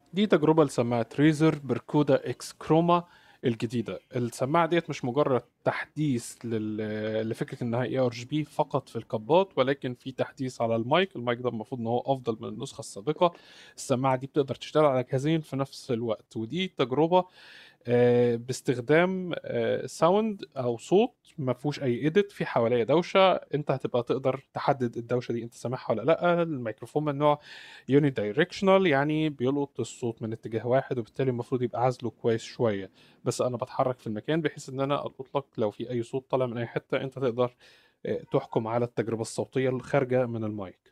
دي تجربة لسماعة ريزر بركودا اكس كروما الجديدة السماعة ديت مش مجرد تحديث لل... لفكرة انها اي ار جي بي فقط في الكابات ولكن في تحديث على المايك المايك ده المفروض ان هو افضل من النسخة السابقة السماعة دي بتقدر تشتغل على جهازين في نفس الوقت ودي تجربة آه، باستخدام ساوند او صوت ما فيهوش اي اديت في حواليه دوشه انت هتبقى تقدر تحدد الدوشه دي انت سامعها ولا لا الميكروفون من نوع يوني دايركشنال يعني بيلقط الصوت من اتجاه واحد وبالتالي المفروض يبقى عزله كويس شويه بس انا بتحرك في المكان بحيث ان انا القط لك لو في اي صوت طالع من اي حته انت تقدر آه، تحكم على التجربه الصوتيه الخارجه من المايك